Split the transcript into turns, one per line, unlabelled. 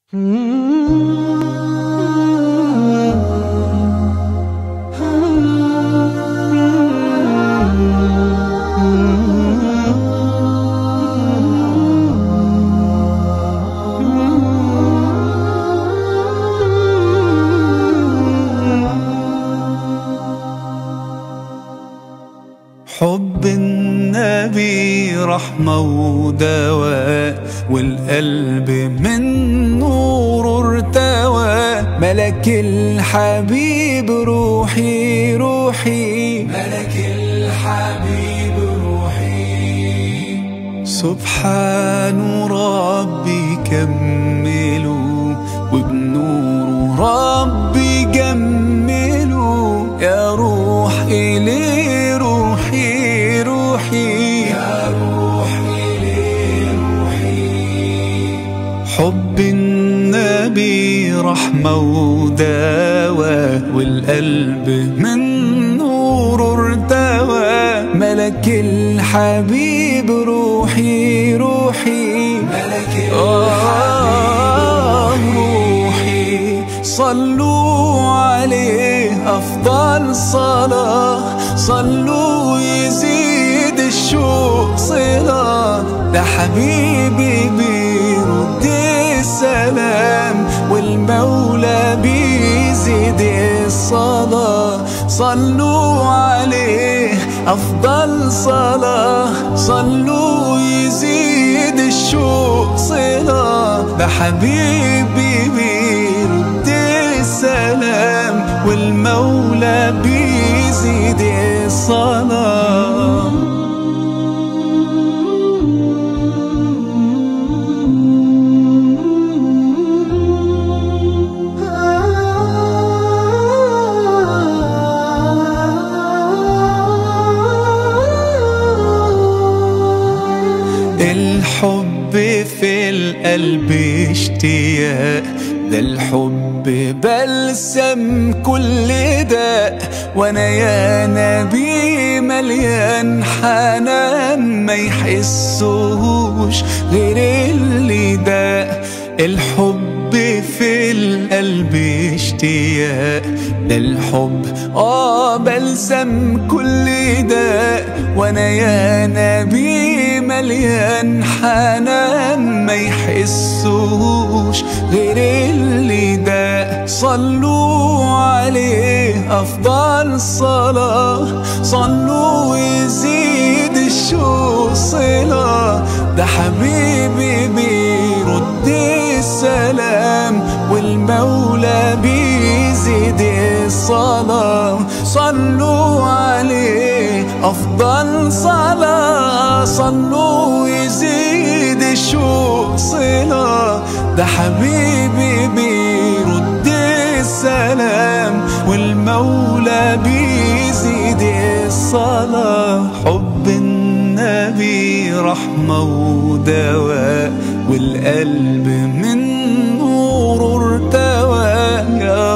حب النبي رحمة ودواء والقلب من نور ارتوى ملك الحبيب روحي روحي ملك الحبيب روحي سبحان ربي كملوا وبنور ربي جملوا يا روح إلي روحي روحي يا روح إلي روحي حب النبي رحمة ودواء والقلب من نور ارتوى ملك الحبيب روحي روحي ملك آه روحي صلوا عليه أفضل صلاة صلوا يزيد الشوق صلاة ده حبيبي بيرد السلام والمولى بيزيد الصلاة صلوا عليه أفضل صلاة صلوا يزيد الشوق صلاة ده حبيبي بيرد السلام والمولى بيزيد الصلاة الحب في القلب اشتياق ده الحب بلسم كل داء وانا يا نبي مليان حنان ما يحسوش غير اللي داء الحب في القلب اشتياق ده الحب اه بلسم كل داء وانا يا نبي مليان حنان ما يحسوش غير اللي ده صلوا عليه افضل صلاة صلوا يزيد الشوق صلاة ده حبيبي بيرد السلام والمولى بيزيد الصلاة صلوا عليه أفضل صلاة صلوا يزيد الشوق صلاة ده حبيبي بيرد السلام والمولى بيزيد الصلاة حب النبي رحمة ودواء والقلب من نور ارتوى يا